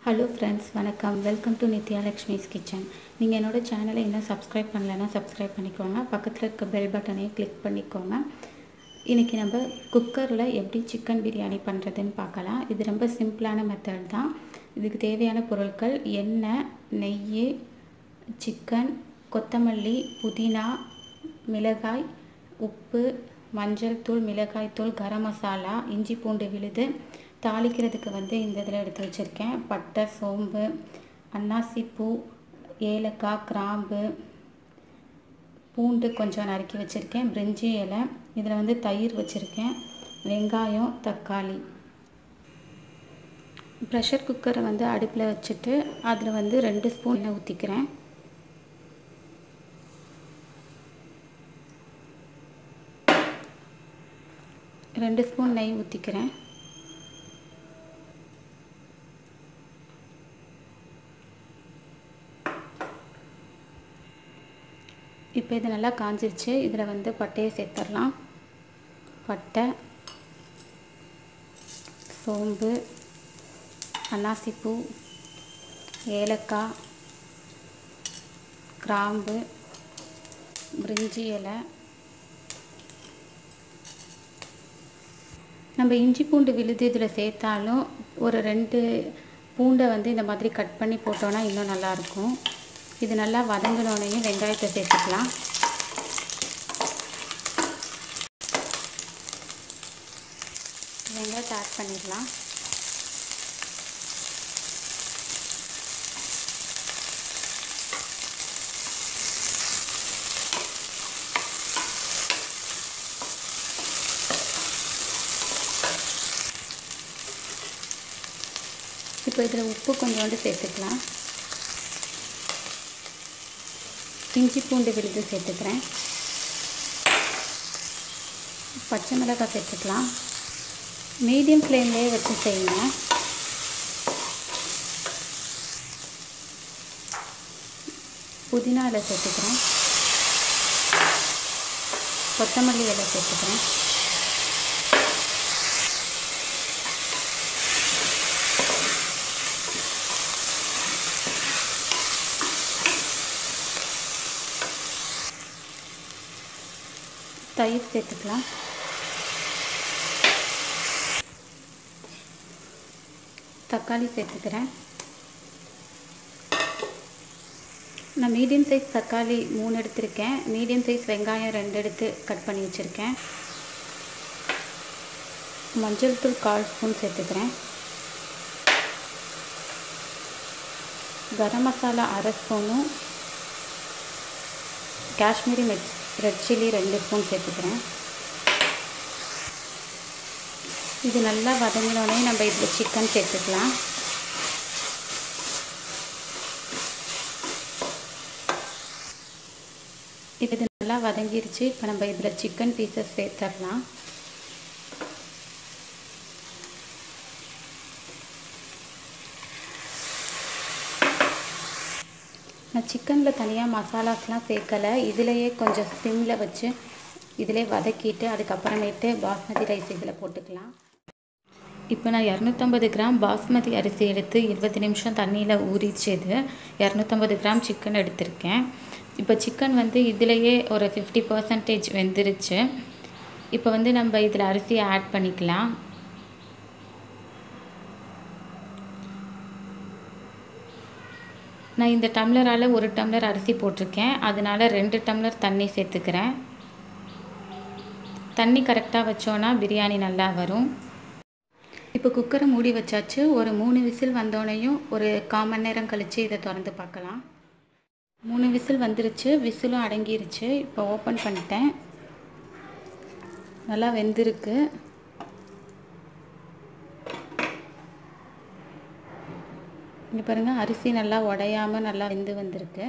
hello friends வணக்கம் welcome to Nithya Lakshmi's kitchen நீங்கள் என்னோட சேனலை இன்னும் சப்ஸ்கிரைப் பண்ணலைன்னா சப்ஸ்கிரைப் பண்ணிக்கோங்க பக்கத்தில் இருக்க பெல் பட்டனையும் கிளிக் பண்ணிக்கோங்க இன்றைக்கி நம்ம குக்கரில் எப்படி சிக்கன் பிரியாணி பண்ணுறதுன்னு பார்க்கலாம் இது ரொம்ப சிம்பிளான மெத்தட் தான் இதுக்கு தேவையான பொருட்கள் எண்ணெய் நெய் சிக்கன் கொத்தமல்லி புதினா மிளகாய் உப்பு மஞ்சள் தூள் மிளகாய் தூள் கரம் மசாலா இஞ்சி பூண்டு விழுது தாளிக்கிறதுக்கு வந்து இந்த இதில் எடுத்து வச்சுருக்கேன் பட்டை சோம்பு அன்னாசி பூ ஏலக்காய் கிராம்பு பூண்டு கொஞ்சம் நறுக்கி வச்சுருக்கேன் பிரிஞ்சி இலை இதில் வந்து தயிர் வச்சுருக்கேன் வெங்காயம் தக்காளி ப்ரெஷர் குக்கரை வந்து அடுப்பில் வச்சுட்டு அதில் வந்து ரெண்டு ஸ்பூன் எண்ணெய் ஊற்றிக்கிறேன் ரெண்டு ஸ்பூன் நெய் ஊற்றிக்கிறேன் இப்போ இது நல்லா காஞ்சிருச்சு இதில் வந்து பட்டையை சேர்த்துடலாம் பட்டை சோம்பு அன்னாசிப்பூ ஏலக்காய் கிராம்பு பிரிஞ்சி இலை நம்ம இஞ்சி பூண்டு விழுது இதில் சேர்த்தாலும் ஒரு ரெண்டு பூண்டை வந்து இந்த மாதிரி கட் பண்ணி போட்டோன்னா இன்னும் நல்லாயிருக்கும் இது நல்லா வதங்கினோடனே வெங்காயத்தை சேர்த்துக்கலாம் வெங்காயத்தை ஆட் பண்ணிடலாம் இப்போ இதில் உப்பு கொஞ்சோண்டு சேர்த்துக்கலாம் இஞ்சி பூண்டு விழுது சேர்த்துக்கிறேன் பச்சை மிளகாய் சேர்த்துக்கலாம் மீடியம் ஃப்ளேம்லேயே வச்சு செய்யுங்க புதினா இலை சேர்த்துக்கிறேன் கொத்தமல்லி இலை சேர்த்துக்கிறேன் தயிர் சேர்த்துக்கலாம் தக்காளி சேர்த்துக்கிறேன் நான் மீடியம் சைஸ் தக்காளி மூணு எடுத்திருக்கேன் மீடியம் சைஸ் வெங்காயம் ரெண்டு எடுத்து கட் பண்ணி வச்சுருக்கேன் மஞ்சள் தூள் கால் ஸ்பூன் சேர்த்துக்கிறேன் கரம் மசாலா அரை ஸ்பூனும் காஷ்மீரி மிர்ச் ரெட் சில்லி ரெண்டு ஸ்பூன் சேர்த்துக்கிறேன் இது நல்லா வதங்கினோடனே நம்ம இதில் சிக்கன் சேர்த்துக்கலாம் இது நல்லா வதங்கிருச்சு இப்போ நம்ம இதில் சிக்கன் பீசஸ் சேர்த்துடலாம் நான் சிக்கனில் தனியாக மசாலாஸ்லாம் சேர்க்கலை இதிலையே கொஞ்சம் சிம்மில் வச்சு இதிலே வதக்கிட்டு அதுக்கப்புறமேட்டு பாஸ்மதி ரைஸ் இதில் போட்டுக்கலாம் இப்போ நான் இரநூத்தம்பது கிராம் பாஸ்மதி அரிசி எடுத்து இருபது நிமிஷம் தண்ணியில் ஊறிச்சு இது இரநூத்தம்பது கிராம் சிக்கன் எடுத்திருக்கேன் இப்போ சிக்கன் வந்து இதிலையே ஒரு ஃபிஃப்டி பர்சன்டேஜ் வெந்துருச்சு இப்போ வந்து நம்ம இதில் அரிசியை ஆட் பண்ணிக்கலாம் நான் இந்த டம்ளரால் ஒரு டம்ளர் அரிசி போட்டிருக்கேன் அதனால் ரெண்டு டம்ளர் தண்ணி சேர்த்துக்கிறேன் தண்ணி கரெக்டாக வச்சோன்னா பிரியாணி நல்லா வரும் இப்போ குக்கரை மூடி வச்சாச்சு ஒரு மூணு விசில் வந்தோடனையும் ஒரு கால் மணி நேரம் கழித்து இதை திறந்து பார்க்கலாம் மூணு விசில் வந்துருச்சு விசிலும் அடங்கிருச்சு இப்போ ஓப்பன் பண்ணிட்டேன் நல்லா வெந்திருக்கு இங்கே பாருங்கள் அரிசி நல்லா உடையாமல் நல்லா வெந்து வந்திருக்கு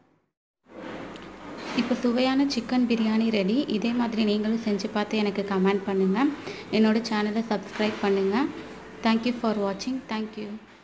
இப்போ சுவையான சிக்கன் பிரியாணி ரெடி இதே மாதிரி நீங்களும் செஞ்சு பார்த்து எனக்கு கமெண்ட் பண்ணுங்கள் என்னோடய சேனலை சப்ஸ்கிரைப் பண்ணுங்கள் தேங்க்யூ ஃபார் வாட்சிங் தேங்க்யூ